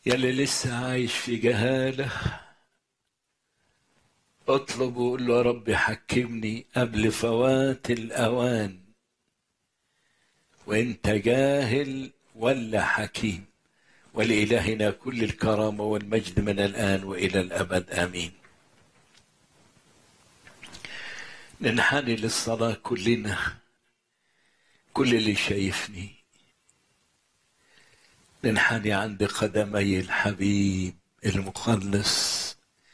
يلي لسه عايش في جهالة اطلب وقول له يا رب حكمني قبل فوات الأوان وانت جاهل ولا حكيم ولإلهنا كل الكرامة والمجد من الآن وإلى الأبد آمين ننحني للصلاة كلنا كل اللي شايفني ننحني عند قدمي الحبيب المخلص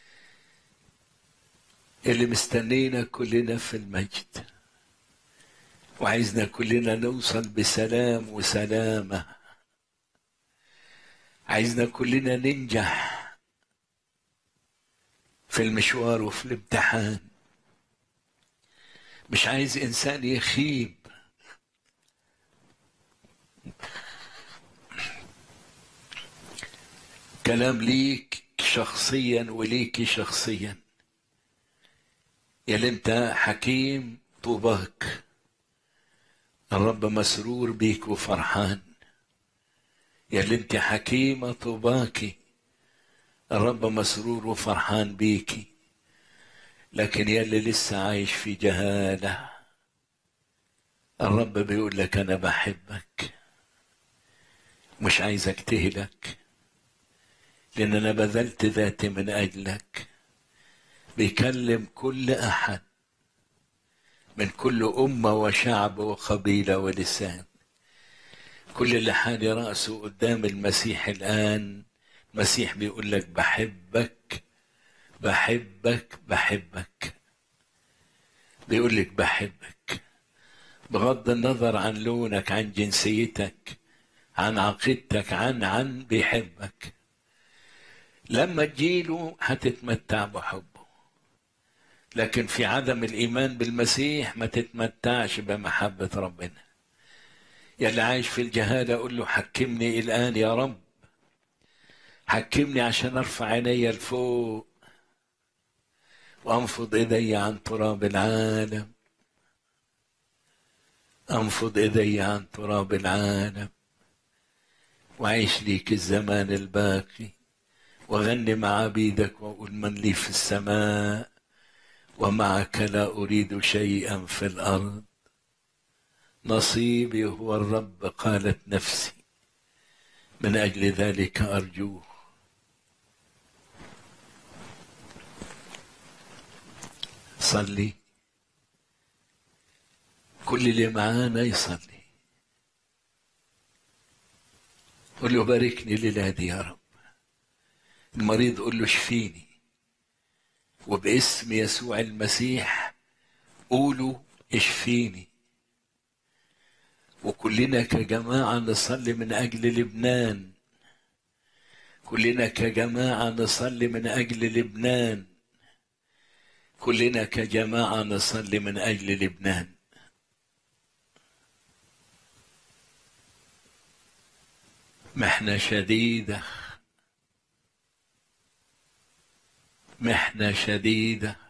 اللي مستنينا كلنا في المجد وعايزنا كلنا نوصل بسلام وسلامة عايزنا كلنا ننجح في المشوار وفي الامتحان مش عايز انسان يخيب كلام ليك شخصيا وليك شخصيا يا انت حكيم طوباك الرب مسرور بيك وفرحان يا اللي انت حكيمة طوباكي الرب مسرور وفرحان بيكي لكن يا اللي لسه عايش في جهالة الرب بيقول لك أنا بحبك مش عايزك تهلك لأن أنا بذلت ذاتي من أجلك بيكلم كل أحد من كل أمة وشعب وقبيلة ولسان كل اللي حاني رأسه قدام المسيح الآن المسيح بيقول لك بحبك بحبك بحبك بيقول لك بحبك بغض النظر عن لونك عن جنسيتك عن عقيدتك عن عن بيحبك لما تجيله هتتمتع بحبه لكن في عدم الإيمان بالمسيح ما تتمتعش بمحبة ربنا يا اللي عايش في الجهالة قول له حكمني الآن يا رب حكمني عشان أرفع عيني لفوق وأنفض إيدي عن تراب العالم أنفض إيدي عن تراب العالم وعيش ليك الزمان الباقي وغني مع عبيدك وأقول من لي في السماء ومعك لا أريد شيئا في الأرض نصيبي هو الرب قالت نفسي من أجل ذلك أرجوه صلي كل اللي معانا يصلي قل له باركني الليلة دي يا رب المريض قل له اشفيني وباسم يسوع المسيح قولوا اشفيني وكلنا كجماعة نصلي من أجل لبنان كلنا كجماعة نصلي من أجل لبنان كلنا كجماعة نصلي من أجل لبنان محنة شديدة محنة شديدة